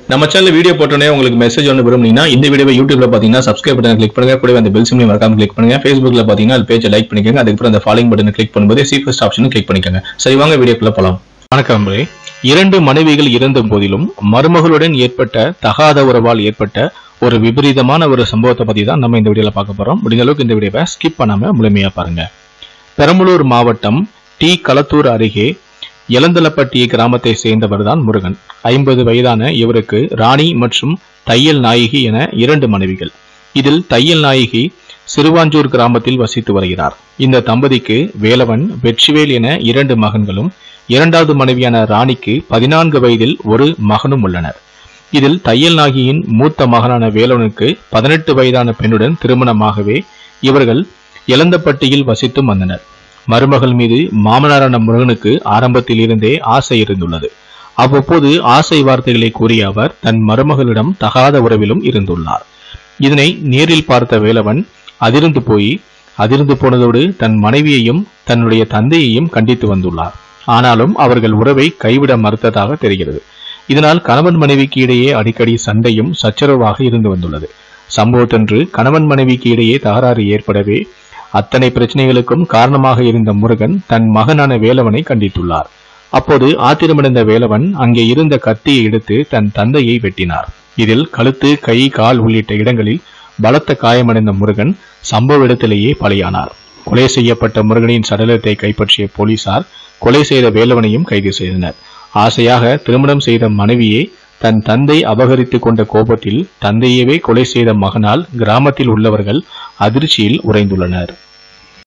நம்ம channel video போட்டோன்னே உங்களுக்கு மெசேஜ் ஒன்று விரும்புனீங்கன்னா இந்த வீடியோவை யூடியூப்ல பார்த்தீங்கன்னா சப்ஸ்கிரைப் பட்டன் கிளிக் பண்ணுங்க கூடவே அந்த பெல் சிம்லையும் மறக்காம கிளிக் பண்ணுங்க ஃபேஸ்புக்ல பார்த்தீங்கன்னா அது பேஜை லைக் பண்ணிக்கோங்க அதுக்கப்புறம் அந்த ஃபாலோயிங் பட்டனை கிளிக் பண்ணும்போது சி ஃபர்ஸ்ட் ஆப்ஷனும் கிளிக் பண்ணிக்கோங்க சரி வாங்க வீடியோக்குள்ள போலாம் வணக்கம் நண்பரே. இரண்டு மனைவிகள் இருந்த போதிலும் மருமகளுடன் ஏற்பட்ட தகாத உறவால் ஏற்பட்ட ஒரு விபரீதமான ஒரு சம்பவத்தை பத்தி தான் நம்ம இந்த வீடியோல பார்க்க போறோம் முடிந்த அளவுக்கு இந்த வீடியோவை ஸ்கிப் பண்ணாம முழுமையா பாருங்க பெரம்பலூர் மாவட்டம் டி களத்தூர் அருகே எலந்தலப்பட்டி கிராமத்தை சேர்ந்தவர் தான் முருகன் ஐம்பது வயதான இவருக்கு ராணி மற்றும் தையல் நாயகி என இரண்டு மனைவிகள் இதில் தையல் நாயகி சிறுவாஞ்சூர் கிராமத்தில் வசித்து வருகிறார் இந்த தம்பதிக்கு வேலவன் வெற்றிவேல் என இரண்டு மகன்களும் இரண்டாவது மனைவியான ராணிக்கு பதினான்கு வயதில் ஒரு மகனும் உள்ளனர் இதில் தையல் நாயகியின் மூத்த மகனான வேலவனுக்கு பதினெட்டு வயதான பெண்ணுடன் திருமணமாகவே இவர்கள் எலந்தப்பட்டியில் வசித்தும் வந்தனர் மருமகள் மீது மாமனாரான முருகனுக்கு ஆரம்பத்தில் இருந்தே ஆசை இருந்துள்ளது அவ்வப்போது ஆசை வார்த்தைகளை கூறிய அவர் தன் மருமகளிடம் தகாத உறவிலும் இருந்துள்ளார் இதனை நேரில் பார்த்த வேலவன் அதிர்ந்து போய் அதிர்ந்து போனதோடு தன் மனைவியையும் தன்னுடைய தந்தையையும் கண்டித்து வந்துள்ளார் ஆனாலும் அவர்கள் உறவை கைவிட மறுத்ததாக தெரிகிறது இதனால் கணவன் மனைவிக்கு இடையே அடிக்கடி சண்டையும் சச்சரவாக இருந்து வந்துள்ளது சம்பவத்தன்று கணவன் மனைவிக்கு இடையே தகராறு ஏற்படவே அத்தனை பிரச்சனைகளுக்கும் காரணமாக இருந்த முருகன் தன் மகனான வேலவனை கண்டித்துள்ளார் அப்போது ஆத்திரமடைந்த வேலவன் அங்கே இருந்த கத்தியை எடுத்து தன் தந்தையை வெட்டினார் இதில் கழுத்து கை கால் உள்ளிட்ட இடங்களில் பலத்த காயமடைந்த முருகன் சம்பவ இடத்திலேயே பலியானார் கொலை செய்யப்பட்ட முருகனின் சடலத்தை கைப்பற்றிய போலீசார் கொலை செய்த வேலவனையும் கைது செய்தனர் ஆசையாக திருமணம் செய்த மனைவியே தன் தந்தை அபகரித்துக் கொண்ட கோபத்தில் தந்தையவே கொலை செய்த மகனால் கிராமத்தில் உள்ளவர்கள் அதிர்ச்சியில் உறைந்துள்ளனர்